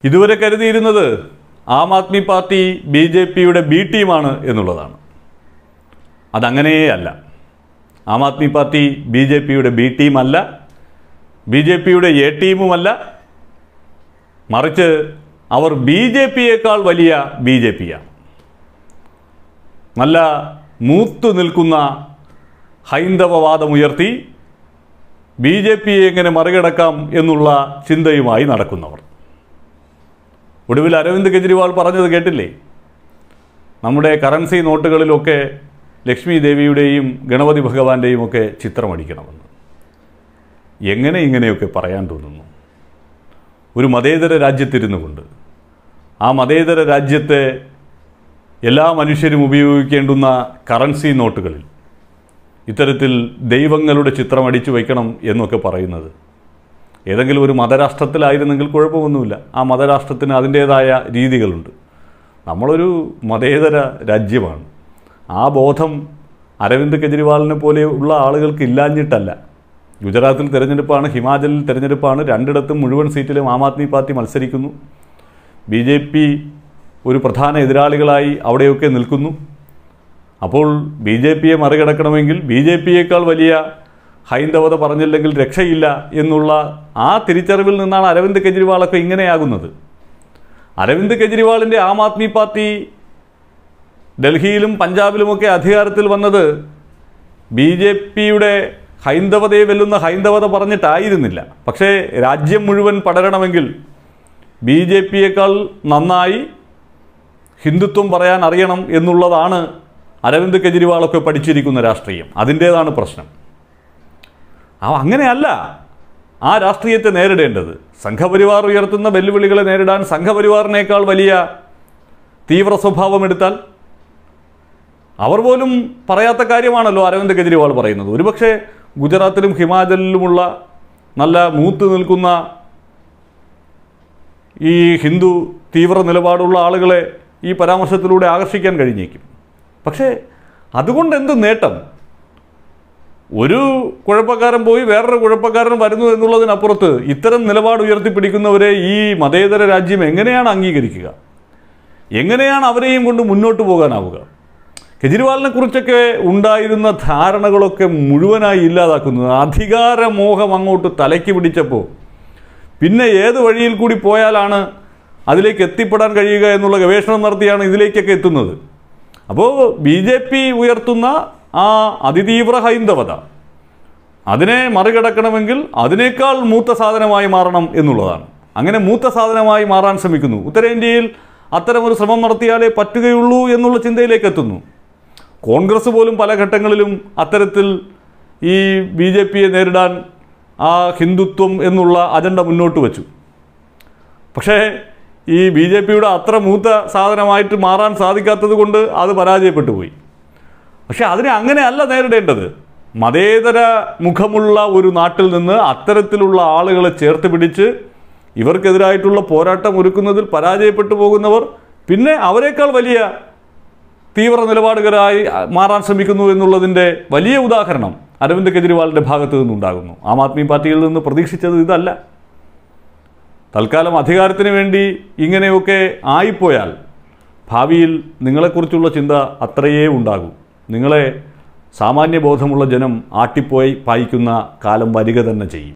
ഇതുവരെ കരുതിയിരുന്നത് Aam Aadmi Party B J പിയുടെ ബി ടീമാണ് എന്നുള്ളതാണ് അതങ്ങനെയേ അല്ല Aam Aadmi Party B J പിയുടെ ബി ടീമല്ല ബി ജെ പിയുടെ എ ടീമുമല്ല മറിച്ച് അവർ ബി ജെ പിയേക്കാൾ വലിയ ബി ജെ പിയാണ് നല്ല മൂത്തു നിൽക്കുന്ന ഹൈന്ദവവാദമുയർത്തി ബി ജെ പിയെ എങ്ങനെ മറികടക്കാം എന്നുള്ള ചിന്തയുമായി നടക്കുന്നവർ ഒടുവിൽ അരവിന്ദ് കെജ്രിവാൾ പറഞ്ഞത് കേട്ടില്ലേ നമ്മുടെ കറൻസി നോട്ടുകളിലൊക്കെ ലക്ഷ്മി ദേവിയുടെയും ഗണപതി ഭഗവാന്റെയും ഒക്കെ ചിത്രമടിക്കണമെന്ന് എങ്ങനെ ഇങ്ങനെയൊക്കെ പറയാൻ തോന്നുന്നു ഒരു മതേതര രാജ്യത്തിരുന്നു കൊണ്ട് ആ മതേതര രാജ്യത്തെ എല്ലാ മനുഷ്യരും ഉപയോഗിക്കേണ്ടുന്ന കറൻസി നോട്ടുകളിൽ ഇത്തരത്തിൽ ദൈവങ്ങളുടെ ചിത്രം അടിച്ചു വയ്ക്കണം എന്നൊക്കെ പറയുന്നത് ഏതെങ്കിലും ഒരു മതരാഷ്ട്രത്തിലായിരുന്നെങ്കിൽ കുഴപ്പമൊന്നുമില്ല ആ മതരാഷ്ട്രത്തിന് അതിൻ്റേതായ രീതികളുണ്ട് നമ്മളൊരു മതേതര രാജ്യമാണ് ആ ബോധം അരവിന്ദ് കെജ്രിവാളിനെ പോലെയുള്ള ആളുകൾക്ക് ഇല്ലാഞ്ഞിട്ടല്ല ഗുജറാത്തിൽ തിരഞ്ഞെടുപ്പാണ് ഹിമാചലിൽ തിരഞ്ഞെടുപ്പാണ് രണ്ടിടത്തും മുഴുവൻ സീറ്റിലും ആം ആദ്മി പാർട്ടി മത്സരിക്കുന്നു ബി ജെ പി ഒരു പ്രധാന എതിരാളികളായി അവിടെയൊക്കെ നിൽക്കുന്നു അപ്പോൾ ബി ജെ പിയെ മറികടക്കണമെങ്കിൽ ബി ജെ പിയേക്കാൾ വലിയ ഹൈന്ദവത പറഞ്ഞില്ലെങ്കിൽ രക്ഷയില്ല എന്നുള്ള ആ തിരിച്ചറിവിൽ നിന്നാണ് അരവിന്ദ് കെജ്രിവാളൊക്കെ ഇങ്ങനെയാകുന്നത് അരവിന്ദ് കെജ്രിവാളിൻ്റെ ആം ആദ്മി പാർട്ടി ഡൽഹിയിലും പഞ്ചാബിലുമൊക്കെ അധികാരത്തിൽ വന്നത് ബി ജെ പിയുടെ ഹൈന്ദവതയെ വെല്ലുന്ന ഹൈന്ദവത പറഞ്ഞിട്ടായിരുന്നില്ല പക്ഷേ രാജ്യം മുഴുവൻ പടരണമെങ്കിൽ ബി ജെ പിയേക്കാൾ നന്നായി ഹിന്ദുത്വം പറയാൻ അറിയണം എന്നുള്ളതാണ് അരവിന്ദ് കെജ്രിവാളൊക്കെ പഠിച്ചിരിക്കുന്ന രാഷ്ട്രീയം അതിൻ്റേതാണ് പ്രശ്നം ആ അങ്ങനെയല്ല ആ രാഷ്ട്രീയത്തെ നേരിടേണ്ടത് സംഘപരിവാർ ഉയർത്തുന്ന വെല്ലുവിളികളെ നേരിടാൻ സംഘപരിവാറിനേക്കാൾ വലിയ തീവ്ര സ്വഭാവം എടുത്താൽ അവർ പോലും പറയാത്ത കാര്യമാണല്ലോ അരവിന്ദ് കെജ്രിവാൾ പറയുന്നത് ഒരുപക്ഷെ ഗുജറാത്തിലും ഹിമാചലിലുമുള്ള നല്ല മൂത്ത് നിൽക്കുന്ന ഈ ഹിന്ദു തീവ്ര നിലപാടുള്ള ആളുകളെ ഈ പരാമർശത്തിലൂടെ ആകർഷിക്കാൻ കഴിഞ്ഞേക്കും പക്ഷേ അതുകൊണ്ട് എന്ത് നേട്ടം ഒരു കുഴപ്പക്കാരൻ പോയി വേറൊരു കുഴപ്പക്കാരൻ വരുന്നു എന്നുള്ളതിനപ്പുറത്ത് ഇത്തരം നിലപാട് ഉയർത്തിപ്പിടിക്കുന്നവരെ ഈ മതേതര രാജ്യം എങ്ങനെയാണ് അംഗീകരിക്കുക എങ്ങനെയാണ് അവരെയും കൊണ്ട് മുന്നോട്ട് പോകാനാവുക കെജ്രിവാളിനെ കുറിച്ചൊക്കെ ഉണ്ടായിരുന്ന ധാരണകളൊക്കെ മുഴുവനായി ഇല്ലാതാക്കുന്നത് അധികാരമോഹം അങ്ങോട്ട് തലയ്ക്ക് പിടിച്ചപ്പോൾ പിന്നെ ഏത് വഴിയിൽ കൂടി പോയാലാണ് അതിലേക്ക് എത്തിപ്പെടാൻ കഴിയുക എന്നുള്ള ഗവേഷണം നടത്തിയാണ് ഇതിലേക്കൊക്കെ എത്തുന്നത് അപ്പോൾ ബി ജെ പി ഉയർത്തുന്ന ആ അതിതീവ്ര ഹൈന്ദവത അതിനെ മറികടക്കണമെങ്കിൽ അതിനേക്കാൾ മൂത്ത സാധനമായി മാറണം എന്നുള്ളതാണ് അങ്ങനെ മൂത്ത സാധനമായി മാറാൻ ശ്രമിക്കുന്നു ഉത്തരേന്ത്യയിൽ അത്തരമൊരു ശ്രമം നടത്തിയാലേ പറ്റുകയുള്ളൂ എന്നുള്ള ചിന്തയിലേക്ക് എത്തുന്നു കോൺഗ്രസ് പോലും പല ഘട്ടങ്ങളിലും അത്തരത്തിൽ ഈ ബി ജെ പിയെ നേരിടാൻ ആ ഹിന്ദുത്വം എന്നുള്ള അജണ്ട മുന്നോട്ട് വച്ചു പക്ഷേ ഈ ബി ജെ പിയുടെ അത്ര മൂത്ത സാധനമായിട്ട് മാറാൻ സാധിക്കാത്തത് കൊണ്ട് അത് പരാജയപ്പെട്ടു പോയി പക്ഷെ അതിനെ അങ്ങനെയല്ല നേരിടേണ്ടത് മതേതര മുഖമുള്ള ഒരു നാട്ടിൽ നിന്ന് അത്തരത്തിലുള്ള ആളുകളെ ചേർത്ത് പിടിച്ച് ഇവർക്കെതിരായിട്ടുള്ള പോരാട്ടം ഒരുക്കുന്നതിൽ പരാജയപ്പെട്ടു പോകുന്നവർ പിന്നെ അവരെക്കാൾ വലിയ തീവ്ര നിലപാടുകാരായി മാറാൻ ശ്രമിക്കുന്നു എന്നുള്ളതിൻ്റെ വലിയ ഉദാഹരണം അരവിന്ദ് കെജ്രിവാളിൻ്റെ ഭാഗത്തു നിന്നുണ്ടാകുന്നു ആം ആദ്മി പാർട്ടിയിൽ നിന്ന് പ്രതീക്ഷിച്ചത് ഇതല്ല തൽക്കാലം അധികാരത്തിന് വേണ്ടി ഇങ്ങനെയൊക്കെ ആയിപ്പോയാൽ ഭാവിയിൽ നിങ്ങളെക്കുറിച്ചുള്ള ചിന്ത അത്രയേ ഉണ്ടാകൂ നിങ്ങളെ സാമാന്യബോധമുള്ള ജനം ആട്ടിപ്പോയി പായിക്കുന്ന കാലം വരിക തന്നെ ചെയ്യും